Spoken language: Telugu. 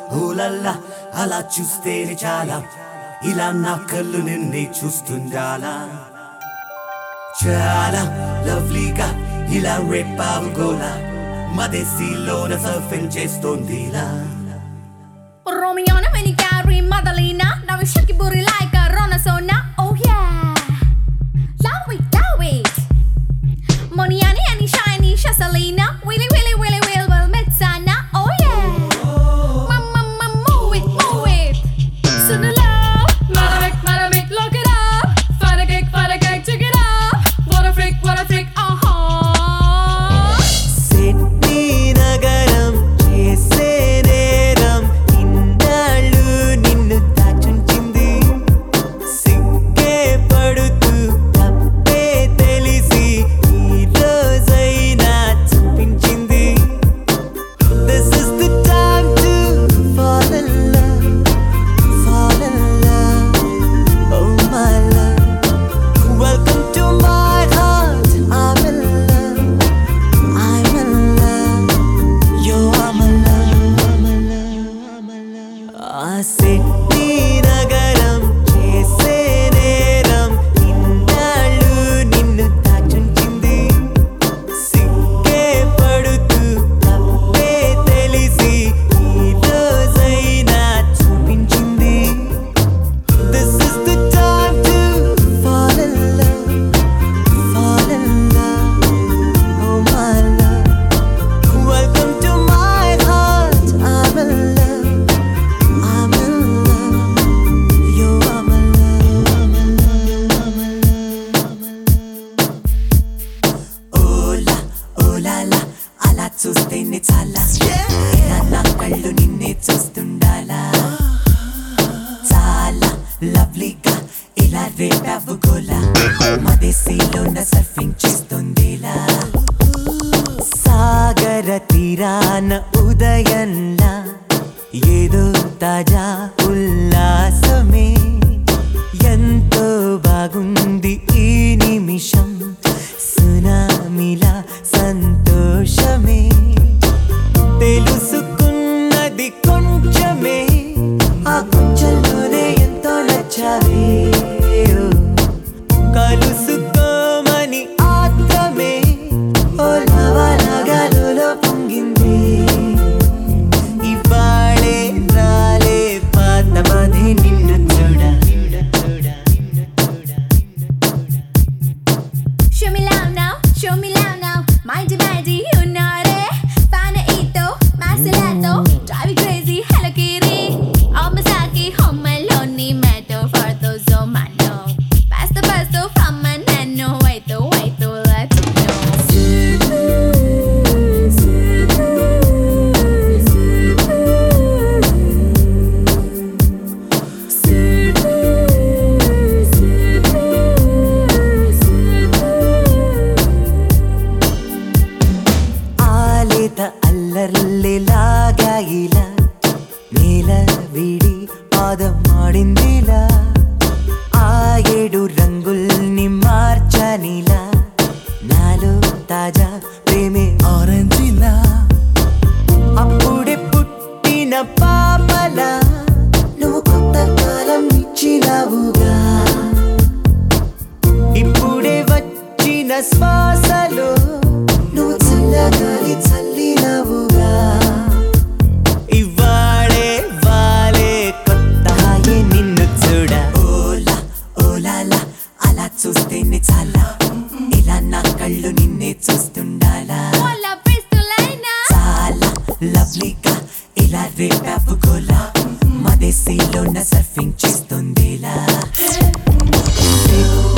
ఊలల్లా అలా చూస్తేనే చాలా ఇలా నా కళ్ళు నిన్నే చూస్తుండాలా చాలా లవ్లీగా ఇలా రేపావు గోలా మదేశీలోన సర్ఫింగ్ చేస్తోందిలా Romeo na many carry Madalena Now we shake your booty like a Ronasona Oh yeah Love it, love it Moniani and shiny Shasalina Willy willy willy will will Metsana Oh yeah Mama mama move it, move it Sunila, Maravik, Maravik, look it up. Fight a kick, fight a kick, check it up. What a freak, what a freak, uh huh. Sydney నగరం చేసే నేరం ఇన్నాళ్ళు నిన్ను దాచుంచింది సిగ్గే పడుతూ తప్పే తెలిసి ఈ రోజైనా చూపించింది This is the time to fall in love, fall in love, oh my love. Welcome to my heart, I'm in love. I'm in love. You are my love. I'm in love. I'm in love. ఆ సిడ్నీ నగరం చేసే నేరం ఇన్నాళ్ళు నిన్ను దాచుంచింది సిగ్గే పడుతూ తప్పే తెలిసి ఈ రోజైనా చూపించింది This is the time to fall in love, fall in love. Oh my love, welcome to my heart. I'm in love, I'm in love. You are my love, I'm in love, I'm in love, I'm in love. ఓలా ఓలాలా అలా చూస్తేనే చాలా ఇలా నా కళ్ళు నిన్నే చూస్తుండాలా చాలా లవ్లీగా ఇలా రేపావు గోలా మదేశీలోన సర్ఫింగ్ చేస్తుందిలా సాగర తీరాన ఉదయంలా ఏదో తాజా ఉల్లాసమే ఎంతో బాగుంది ఈ నిమిషం సునామిలా సంతోషమే తెలుసుకున్నది కొంచెమే ఆ కొంచెంలోనే ఎంతో నచ్చావే ఓ. కలుసుకోమని ఆత్రమే ఓ లవలగలులో పొంగింది ఇవాళే రాలే పాత బాధే నిన్ను చూడ Show me love now, show me love now Mighty mighty, you know it Panaito, Masalato Drive you crazy, hello kitty Omasaki, home alone Metal for those oh my no Pasto, pasto, from a nano Wait, to wait, to let you know ఆలేత అల్లర్లేలాగా ఇలా నేల విడి పాదం ఆడిందిలా ఆ ఏడు రంగుల్ని మార్చనిలా నాలో తాజా ప్రేమే ఆరెంజిలా అప్పుడే పుట్టిన పాపలా నువ్వు కొత్త కాలం ఇచ్చినావుగా ఇప్పుడే వచ్చిన శ్వాసలో నువ్వు చల్లగాలి చల్లినవుగా ఇవాళే వాలే కొత్త హాయే నిన్ను చూడ ఓలా ఓలాలా అలా చూస్తేనే చాలా ఇలా నా కళ్ళు నిన్నే చూస్తుండాలా Hola, pistolina చాలా లవ్లీగా ఇలా రేపావు గోలా మదేశీలోన సర్ఫింగ్ చేస్తుందిలా సిడ్నీ